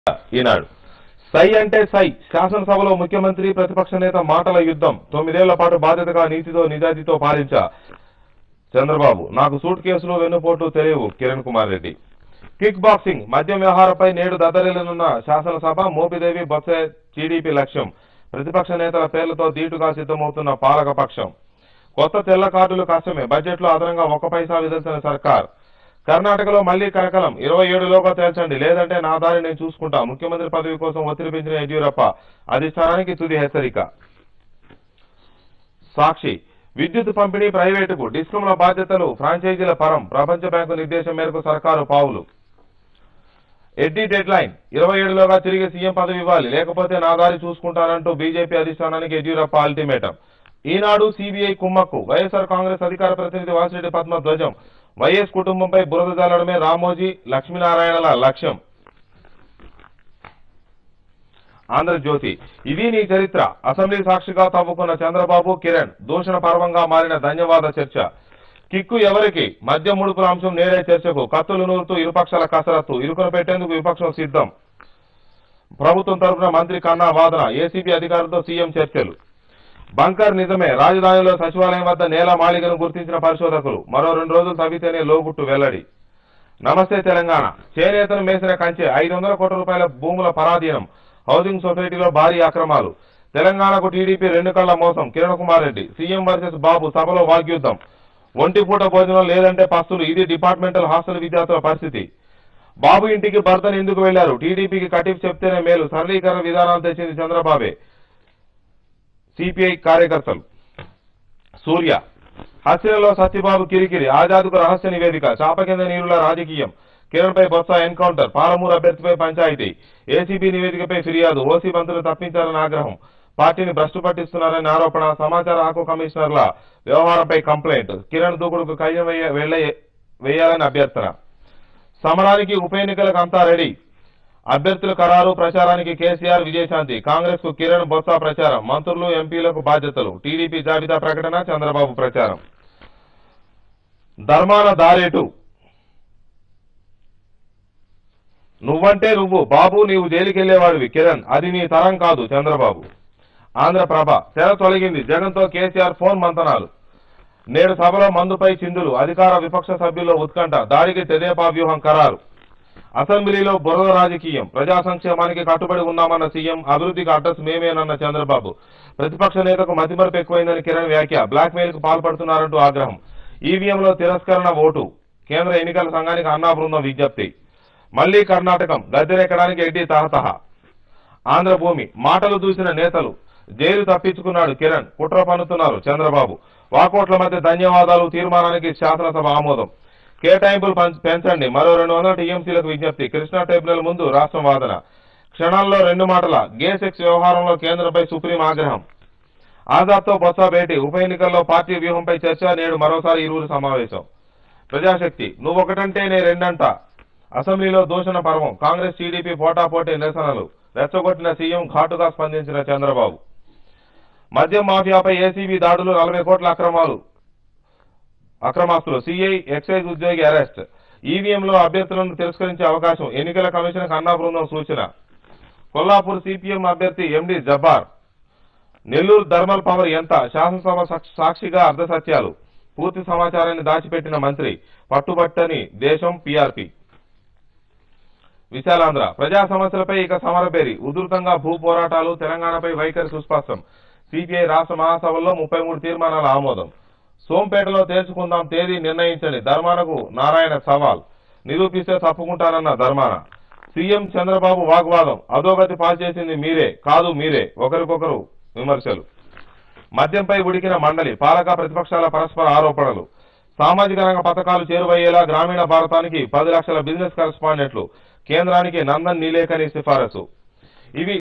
ఈనాడు సై అంటే సై శాసనసభలో ముఖ్యమంత్రి ప్రతిపక్ష నేత మాటల యుద్ధం తొమ్మిదేళ్ల పాటు బాధ్యతగా నీతితో నిజాయితీతో పాలించా చంద్రబాబు నాకు సూట్ కేసులు వెన్నుపోటు తెలియవు కిరణ్ కుమార్ రెడ్డి కిక్ బాక్సింగ్ మద్యం వ్యవహారంపై నేడు దద్దరిల్లనున్న శాసనసభ మోపిదేవి బొత్స టీడీపీ లక్ష్యం ప్రతిపక్ష నేతల పేర్లతో దీటుగా సిద్ధమవుతున్న పాలకపక్షం కొత్త తెల్ల కార్డులు కష్టమే బడ్జెట్లో అదనంగా ఒక్క పైసా విధించిన సర్కార్ కర్ణాటకలో మళ్లీ కరకలం ఇరవై ఏడులోగా తేల్చండి లేదంటే నా దారి నేను చూసుకుంటా ముఖ్యమంత్రి పదవి కోసం ఒత్తిడి పెంచిన యడ్యూరప్ప అధిష్టానానికి తుది హెచ్చరిక సాక్షి విద్యుత్ పంపిణీ ప్రైవేటుకు డిస్కంల బాధ్యతలు ఫ్రాంచైజీల పరం ప్రపంచ బ్యాంకు నిర్దేశం మేరకు సర్కారు పావులు ఎడ్డీ డెడ్ లైన్ ఇరవై ఏడులోగా తిరిగి సీఎం పదవి ఇవ్వాలి లేకపోతే నా దారి చూసుకుంటానంటూ బీజేపీ అధిష్టానానికి యడ్యూరప్ప అల్టిమేటం ఈనాడు సిబిఐ కుమ్మక్కు వైఎస్ఆర్ కాంగ్రెస్ అధికార ప్రతినిధి వాసిరెడ్డి పద్మ ధ్వజం వైఎస్ కుటుంబంపై బురద జల్లడమే రామోజీ లక్ష్మీనారాయణల లక్ష్యం ఆంధ్రజ్యోతి ఇది నీ చరిత్ర అసెంబ్లీ సాక్షిగా తవ్వుకున్న చంద్రబాబు కిరణ్ దూషణ పర్వంగా మారిన ధన్యవాద చర్చ కిక్కు ఎవరికి మద్యం ముడుపుల అంశం నేడే చర్చకు కత్తులు నూరుతూ ఇరుపక్షాల కసరత్తు ఇరుకున పెట్టేందుకు విపక్షం సిద్ధం ప్రభుత్వం తరపున మంత్రి కన్నా వాదన ఏసీబీ అధికారులతో సీఎం చర్చలు బంకర్ నిజమే రాజధానిలో సచివాలయం వద్ద నేల మాళికను గుర్తించిన పరిశోధకులు మరో రెండు రోజులు తవ్వితేనే లోగుట్టు వెల్లడి నమస్తే తెలంగాణ చేనేతను మేసిన కంచె ఐదు వందల కోట్ల రూపాయల భూముల పరాధీనం హౌసింగ్ సొసైటీలో భారీ అక్రమాలు తెలంగాణకు టీడీపీ రెండు కళ్ల మోసం కిరణ్ కుమార్ రెడ్డి సీఎం వర్సెస్ బాబు సభలో వాగ్యుద్ధం ఒంటి పూట భోజనం లేదంటే పస్తులు ఇది డిపార్ట్మెంటల్ హాస్టల్ విద్యార్థుల పరిస్థితి బాబు ఇంటికి భర్తను ఎందుకు వెళ్లారు టీడీపీకి కటిఫ్ చెప్తేనే మేలు సరళీకరణ విధానాలు తెచ్చింది చంద్రబాబే సిపిఐ కార్యకర్తలు సూర్య హస్తిలో సత్యబాబు కిరికిరి ఆజాద్కు రహస్య నివేదిక చాప కింద నీరుల రాజకీయం కిరణ్ పై బొత్స ఎన్కౌంటర్ పాలమూరు అభ్యర్థిపై పంచాయతీ ఏసీబీ నివేదికపై ఫిర్యాదు ఓసీ మంత్రులు తప్పించారని ఆగ్రహం పార్టీని భ్రష్టు పట్టిస్తున్నారని ఆరోపణ సమాచార హక్కు కమిషనర్ల వ్యవహారంపై కంప్లైంట్ కిరణ్ దూకుడుకు కయ్యం వేయ- వెళ్ల- వేయాలని అభ్యర్థన సమరానికి ఉప ఎన్నికలకు అంతా రెడీ అభ్యర్థుల ఖరారు ప్రచారానికి కేసీఆర్ విజయశాంతి కాంగ్రెస్ కు కిరణ్ బొత్స ప్రచారం మంత్రులు ఎంపీలకు బాధ్యతలు టీడీపీ జాబితా ప్రకటన చంద్రబాబు ప్రచారం ధర్మాన దారేటు నువ్వంటే నువ్వు బాబు నీవు జైలుకెళ్లేవాడివి కిరణ్ అది నీ తరం కాదు చంద్రబాబు ఆంధ్రప్రభ తెర తొలగింది జగన్తో కేసీఆర్ ఫోన్ మంతనాలు నేడు సభలో మందుపై చిందులు అధికార విపక్ష సభ్యుల్లో ఉత్కంఠ దాడికి తెదేపా వ్యూహం ఖరారు అసెంబ్లీలో బురద రాజకీయం ప్రజా సంక్షేమానికి కట్టుబడి ఉన్నామన్న సీఎం అభివృద్ధికి అడ్రస్ మేమేనన్న చంద్రబాబు ప్రతిపక్ష నేతకు మతిమరుపు ఎక్కువైందని కిరణ్ వ్యాఖ్య బ్లాక్ మెయిల్ కు పాల్పడుతున్నారంటూ ఆగ్రహం ఈవీఎంలో తిరస్కరణ ఓటు కేంద్ర ఎన్నికల సంఘానికి అన్నా బృందం విజ్ఞప్తి మళ్లీ కర్ణాటకం గద్దెనెక్కడానికి ఎడ్డీ తహతహ ఆంధ్రభూమి మాటలు దూసిన నేతలు జైలు తప్పించుకున్నాడు కిరణ్ కుట్ర పన్నుతున్నారు చంద్రబాబు వాకోట్ల మధ్య ధన్యవాదాలు తీర్మానానికి శాసనసభ ఆమోదం కేటాయింపులు పంచ- పెంచండి మరో రెండు వందల టీఎంసీలకు విజ్ఞప్తి కృష్ణా ట్రిబ్యునల్ ముందు రాష్ట్రం వాదన క్షణాల్లో రెండు మాటల గే సెక్స్ వ్యవహారంలో కేంద్రంపై సుప్రీం ఆగ్రహం ఆజాద్తో బొత్స భేటీ ఉప ఎన్నికల్లో పార్టీ వ్యూహంపై చర్చ నేడు మరోసారి ఇరువురు సమావేశం ప్రజాశక్తి నువ్వొకటంటే నే రెండంట అసెంబ్లీలో దూషణ పర్వం కాంగ్రెస్ టీడీపీ పోటాపోటీ నిరసనలు రెచ్చగొట్టిన సీఎం ఘాటుగా స్పందించిన చంద్రబాబు మద్యం మాఫియాపై ఏసీబీ దాడులు నలభై కోట్ల అక్రమాలు అక్రమాస్తులు సిఐ ఎక్సైజ్ ఉద్యోగి అరెస్ట్ ఈవీఎంలో అభ్యర్థులను తిరస్కరించే అవకాశం ఎన్నికల కమిషన్ అన్నా బృందం సూచన కొల్లాపూర్ సిపిఎం అభ్యర్థి MD Jabbar Nellore thermal power ఎంత శాసనసభ సాక్షి- సాక్షిగా అర్ధసత్యాలు పూర్తి సమాచారాన్ని దాచిపెట్టిన మంత్రి పట్టుబట్టని దేశం పీఆర్పీ విశాలాంధ్ర ప్రజా సమస్యలపై ఇక సమరబేరి ఉధృతంగా భూ పోరాటాలు తెలంగాణపై వైఖరి సుస్పష్టం సిపిఐ రాష్ట్ర మహాసభల్లో ముప్పై మూడు తీర్మానాల ఆమోదం సోంపేటలో తేల్చుకుందాం తేదీ నిర్ణయించండి ధర్మానకు నారాయణ సవాల్ నిరూపిస్తే తప్పుకుంటానన్న ధర్మాన సీఎం చంద్రబాబు వాగ్వాదం అధోగతి పాల్చేసింది మీరే కాదు మీరే ఒకరికొకరు విమర్శలు మద్యంపై ఉడికిన మండలి పాలక ప్రతిపక్షాల పరస్పర ఆరోపణలు సామాజిక రంగ పథకాలు చేరువయ్యేలా గ్రామీణ భారతానికి పది లక్షల బిజినెస్ కరెస్పాండెంట్లు కేంద్రానికి నందన్ నీలేకని సిఫారసు ఇవి